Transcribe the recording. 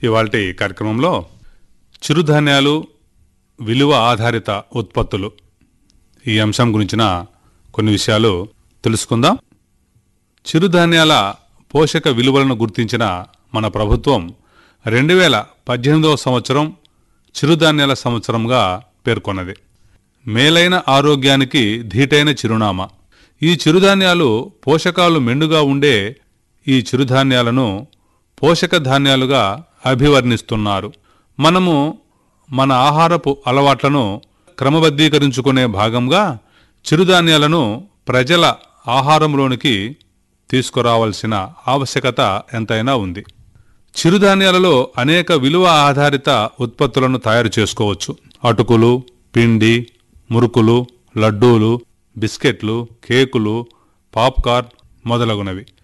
ఇవాల్టి కార్యక్రమంలో చిరుధాన్యాలు విలువ ఆధారిత ఉత్పత్తులు ఈ అంశం గురించిన కొన్ని విషయాలు తెలుసుకుందాం చిరుధాన్యాల పోషక విలువలను గుర్తించిన మన ప్రభుత్వం రెండు వేల పద్దెనిమిదవ సంవత్సరం చిరుధాన్యాల సంవత్సరంగా పేర్కొన్నది మేలైన ఆరోగ్యానికి ధీటైన చిరునామా ఈ చిరుధాన్యాలు పోషకాలు మెండుగా ఉండే ఈ చిరుధాన్యాలను పోషక ధాన్యాలుగా అభివర్ణిస్తున్నారు మనము మన ఆహారపు అలవాట్లను క్రమబద్ధీకరించుకునే భాగంగా చిరుధాన్యాలను ప్రజల ఆహారంలోనికి తీసుకురావాల్సిన ఆవశ్యకత ఎంతైనా ఉంది చిరుధాన్యాలలో అనేక విలువ ఆధారిత ఉత్పత్తులను తయారు చేసుకోవచ్చు అటుకులు పిండి మురుకులు లడ్డూలు బిస్కెట్లు కేకులు పాప్కార్న్ మొదలగునవి